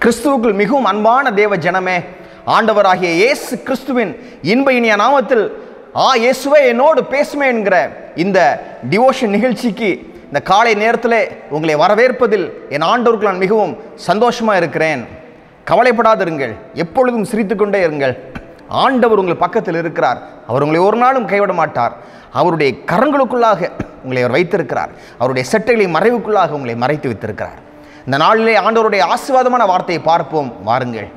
கிறிஸ்துவுக்குள் மிகவும் அன்பான தேவ ஜனமே ஆண்டவராகிய இயேசு கிறிஸ்துவின் இன்ப இனிய நாமத்தில் ஆ இயேசுவே என்னோடு பேசுமே என்கிற இந்த டிவோஷன் நிகழ்ச்சிக்கு இந்த காலை நேரத்தில் உங்களை வரவேற்பதில் என் ஆண்டவருக்கு நான் மிகவும் சந்தோஷமாக இருக்கிறேன் கவலைப்படாதிருங்கள் எப்பொழுதும் சிரித்துக்கொண்டே இருங்கள் ஆண்டவர் உங்கள் பக்கத்தில் இருக்கிறார் அவர் உங்களை ஒரு நாளும் கைவிட மாட்டார் அவருடைய கரங்களுக்குள்ளாக உங்களை அவர் வைத்திருக்கிறார் அவருடைய செட்டைகளை மறைவுக்குள்ளாக உங்களை மறைத்து வைத்திருக்கிறார் இந்த நாளிலே ஆண்டவருடைய ஆசீர்வாதமான வார்த்தையை பார்ப்போம் வாருங்கள்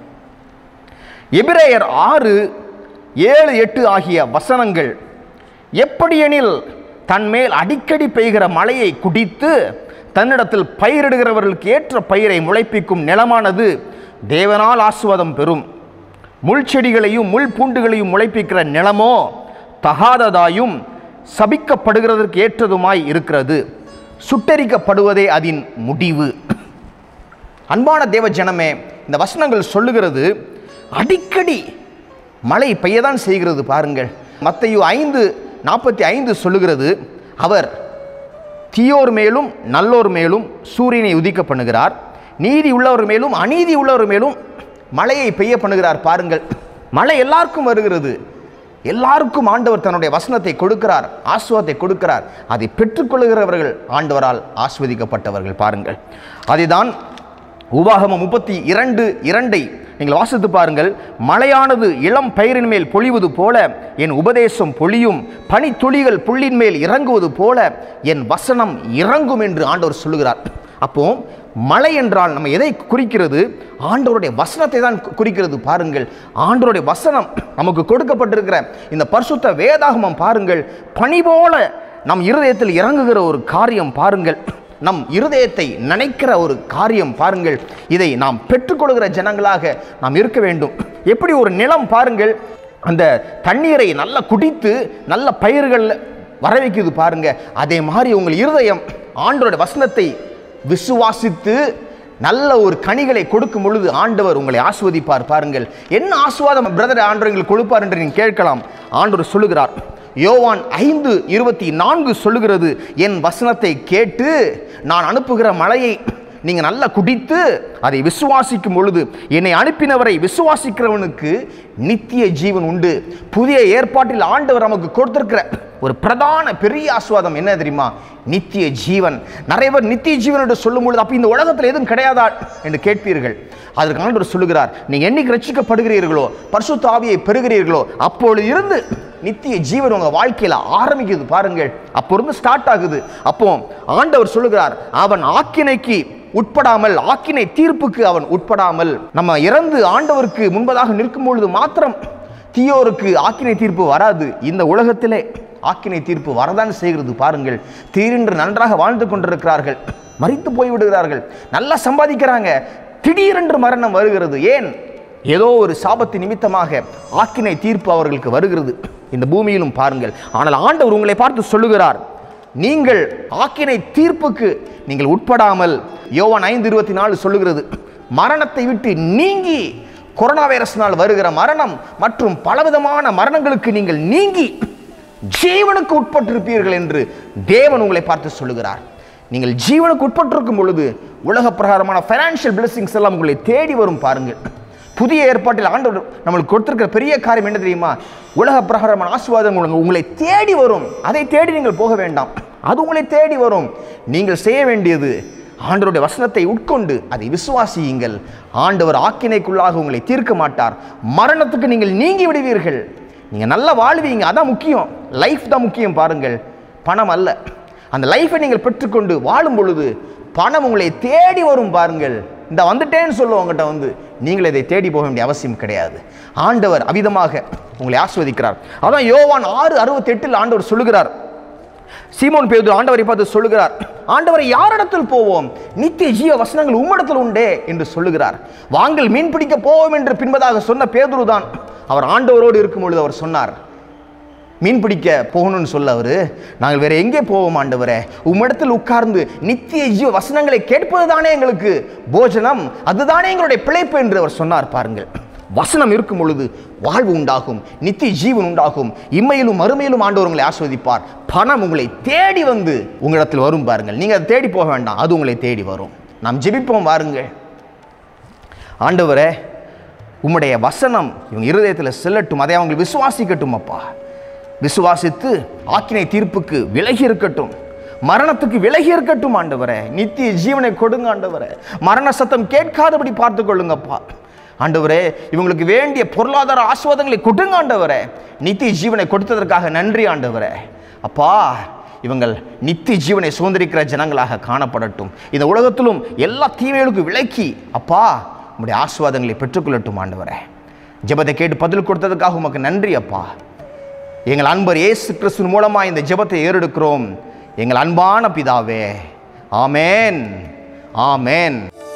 எபிரேயர் ஆறு ஏழு எட்டு ஆகிய வசனங்கள் எப்படியெனில் தன்மேல் அடிக்கடி பெய்கிற மழையை குடித்து தன்னிடத்தில் பயிரிடுகிறவர்களுக்கு ஏற்ற பயிரை முளைப்பிக்கும் நிலமானது தேவனால் ஆசுவாதம் பெறும் முள் செடிகளையும் முள் பூண்டுகளையும் முளைப்பிக்கிற நிலமோ தகாததாயும் சபிக்கப்படுகிறதற்கு ஏற்றதுமாய் இருக்கிறது சுட்டரிக்கப்படுவதே அதன் முடிவு அன்பான தேவ ஜனமே இந்த வசனங்கள் சொல்லுகிறது அடிக்கடி மழை பெய்யதான் செய்கிறது பாருங்கள் மத்தையு ஐந்து நாற்பத்தி ஐந்து சொல்லுகிறது அவர் தீயோர் மேலும் நல்லோர் மேலும் சூரியனை உதிக்க பண்ணுகிறார் நீதி உள்ளவர் மேலும் அநீதி உள்ளவர் மேலும் மழையை பெய்ய பண்ணுகிறார் பாருங்கள் மழை எல்லாருக்கும் வருகிறது எல்லாருக்கும் ஆண்டவர் தன்னுடைய வசனத்தை கொடுக்கிறார் ஆசுவத்தை கொடுக்கிறார் அதை பெற்றுக்கொள்கிறவர்கள் ஆண்டவரால் ஆஸ்வதிக்கப்பட்டவர்கள் பாருங்கள் அதுதான் உபாகமம் முப்பத்தி இரண்டு இரண்டை நீங்கள் வாசித்து பாருங்கள் மழையானது இளம் பயிரின் மேல் பொழிவது போல என் உபதேசம் பொழியும் பனித்துளிகள் புள்ளின் மேல் இறங்குவது போல என் வசனம் இறங்கும் என்று ஆண்டவர் சொல்லுகிறார் அப்போ மழை என்றால் நம்ம எதை குறிக்கிறது ஆண்டவருடைய வசனத்தை தான் கு- குறிக்கிறது பாருங்கள் ஆண்டவருடைய வசனம் நமக்கு கொடுக்கப்பட்டிருக்கிற இந்த பரிசுத்த வேதாகமம் பாருங்கள் பனி போல நம் இருதயத்தில் இறங்குகிற ஒரு காரியம் பாருங்கள் நம் இருதயத்தை நினைக்கிற ஒரு காரியம் பாருங்கள் இதை நாம் பெற்றுக்கொள்கிற ஜனங்களாக நாம் இருக்க வேண்டும் எப்படி ஒரு நிலம் பாருங்கள் அந்த தண்ணீரை நல்லா குடித்து நல்ல பயிர்கள் வர வைக்குது பாருங்க அதே மாதிரி உங்கள் இருதயம் ஆண்டோட வசனத்தை விசுவாசித்து நல்ல ஒரு கனிகளை கொடுக்கும் பொழுது ஆண்டவர் உங்களை ஆஸ்வதிப்பார் பாருங்கள் என்ன ஆசுவாதம் பிரதர் ஆண்டவர் எங்களுக்கு கொடுப்பார் என்று நீங்கள் கேட்கலாம் ஆண்டவர் சொல்லுகிறார் யோவான் ஐந்து இருபத்தி நான்கு சொல்லுகிறது என் வசனத்தை கேட்டு நான் அனுப்புகிற மழையை நீங்கள் நல்லா குடித்து அதை விசுவாசிக்கும் பொழுது என்னை அனுப்பினவரை விசுவாசிக்கிறவனுக்கு நித்திய ஜீவன் உண்டு புதிய ஏற்பாட்டில் ஆண்டவர் நமக்கு கொடுத்திருக்கிற ஒரு பிரதான பெரிய ஆசுவாதம் என்ன தெரியுமா நித்திய ஜீவன் நிறைய பேர் நித்திய ஜீவன் என்று சொல்லும் பொழுது அப்போ இந்த உலகத்தில் எதுவும் கிடையாதா என்று கேட்பீர்கள் அதற்கு ஆண்டவர் சொல்லுகிறார் நீங்கள் என்னைக்கு ரட்சிக்கப்படுகிறீர்களோ பரிசுத்த ஆவியை பெறுகிறீர்களோ அப்பொழுது இருந்து நித்திய ஜீவன் உங்க வாழ்க்கையில ஆரம்பிக்குது பாருங்கள் அப்போ இருந்து ஸ்டார்ட் ஆகுது அப்போ ஆண்டவர் சொல்லுகிறார் அவன் ஆக்கினைக்கு உட்படாமல் ஆக்கினை தீர்ப்புக்கு அவன் உட்படாமல் நம்ம இறந்து ஆண்டவருக்கு முன்பதாக நிற்கும் பொழுது மாத்திரம் தீயோருக்கு ஆக்கினை தீர்ப்பு வராது இந்த உலகத்திலே ஆக்கினை தீர்ப்பு வரதான் செய்கிறது பாருங்கள் தீரென்று நன்றாக வாழ்ந்து கொண்டிருக்கிறார்கள் மறித்து போய்விடுகிறார்கள் நல்லா சம்பாதிக்கிறாங்க திடீரென்று மரணம் வருகிறது ஏன் ஏதோ ஒரு சாபத்து நிமித்தமாக ஆக்கினை தீர்ப்பு அவர்களுக்கு வருகிறது இந்த பூமியிலும் பாருங்கள் ஆனால் ஆண்டவர் உங்களை பார்த்து சொல்லுகிறார் நீங்கள் ஆக்கினை தீர்ப்புக்கு நீங்கள் உட்படாமல் யோவான் ஐந்து இருபத்தி நாலு சொல்லுகிறது மரணத்தை விட்டு நீங்கி கொரோனா வைரஸ்னால் வருகிற மரணம் மற்றும் பலவிதமான மரணங்களுக்கு நீங்கள் நீங்கி ஜீவனுக்கு உட்பட்டிருப்பீர்கள் என்று தேவன் உங்களை பார்த்து சொல்லுகிறார் நீங்கள் ஜீவனுக்கு உட்பட்டிருக்கும் பொழுது உலக பிரகாரமான ஃபைனான்ஷியல் பிளெஸிங்ஸ் எல்லாம் உங்களை தேடி வரும் பாருங்கள் புதிய ஏற்பாட்டில் ஆண்டவர் நம்மளுக்கு கொடுத்திருக்கிற பெரிய காரியம் என்ன தெரியுமா உலக பிரகாரமான ஆசீர்வாதம் உங்களுக்கு- உங்களை தேடி வரும் அதை தேடி நீங்கள் போக வேண்டாம் அது உங்களை தேடி வரும் நீங்கள் செய்ய வேண்டியது ஆண்டவருடைய வசனத்தை உட்கொண்டு அதை விசுவாசியுங்கள் ஆண்டவர் ஆக்கினைக்குள்ளாக உங்களை தீர்க்க மாட்டார் மரணத்துக்கு நீங்கள் நீங்கி விடுவீர்கள் நீங்கள் நல்லா வாழ்வீங்க அதான் முக்கியம் லைஃப் தான் முக்கியம் பாருங்கள் பணம் அல்ல அந்த லைஃப்பை நீங்கள் பெற்றுக்கொண்டு வாழும் பொழுது பணம் உங்களை தேடி வரும் பாருங்கள் இந்த வந்துட்டேன்னு சொல்லுவோம் உங்கள்கிட்ட வந்து நீங்கள் இதை தேடி போக வேண்டிய அவசியம் கிடையாது ஆண்டவர் அவிதமாக உங்களை ஆஸ்வதிக்கிறார் அதான் யோவான் ஆறு அறுபத்தெட்டில் ஆண்டவர் சொல்லுகிறார் சீமோன் பேதுரு ஆண்டவரை பார்த்து சொல்லுகிறார் ஆண்டவரை யாரிடத்தில் போவோம் நித்திய ஜீவ வசனங்கள் உம்மிடத்தில் உண்டே என்று சொல்லுகிறார் வாங்கள் மீன் பிடிக்க போவோம் என்று பின்பதாக சொன்ன பேதுரு தான் அவர் ஆண்டவரோடு இருக்கும் பொழுது அவர் சொன்னார் மீன் பிடிக்க போகணும்னு சொல்ல அவரு நாங்கள் வேற எங்கே போவோம் ஆண்டவரே உம்மிடத்தில் உட்கார்ந்து நித்திய ஜீவ வசனங்களை கேட்பது தானே எங்களுக்கு போஜனம் அதுதானே எங்களுடைய பிழைப்பு என்று அவர் சொன்னார் பாருங்கள் வசனம் இருக்கும் பொழுது வாழ்வு உண்டாகும் நித்திய ஜீவன் உண்டாகும் இம்மையிலும் மறுமையிலும் ஆண்டவர் உங்களை ஆஸ்வதிப்பார் பணம் உங்களை தேடி வந்து உங்களிடத்தில் வரும் பாருங்கள் நீங்கள் அதை தேடி போக வேண்டாம் அது உங்களை தேடி வரும் நாம் ஜெபிப்போம் வாருங்கள் ஆண்டவரே உம்முடைய வசனம் இவங்க இருதயத்தில் செல்லட்டும் அதை அவங்க விசுவாசிக்கட்டும் அப்பா விசுவாசித்து ஆக்கினை தீர்ப்புக்கு விலகி இருக்கட்டும் மரணத்துக்கு விலகி இருக்கட்டும் ஆண்டவரே நித்திய ஜீவனை கொடுங்க ஆண்டவரே மரண சத்தம் கேட்காதபடி பார்த்து கொள்ளுங்கப்பா ஆண்டவரே இவங்களுக்கு வேண்டிய பொருளாதார ஆஸ்வாதங்களை கொடுங்க ஆண்டவரே நித்திய ஜீவனை கொடுத்ததற்காக நன்றி ஆண்டவரே அப்பா இவங்கள் நித்திய ஜீவனை சுதந்திரிக்கிற ஜனங்களாக காணப்படட்டும் இந்த உலகத்திலும் எல்லா தீமைகளுக்கும் விலக்கி அப்பா உம்முடைய ஆஸ்வாதங்களை பெற்றுக்கொள்ளட்டும் ஆண்டவரே ஜெபத்தை கேட்டு பதில் கொடுத்ததுக்காக உமக்கு நன்றி அப்பா எங்கள் அன்பர் இயேசு கிறிஸ்துவின் மூலமாக இந்த ஜெபத்தை ஏறெடுக்கிறோம் எங்கள் அன்பான பிதாவே ஆமேன் ஆமேன்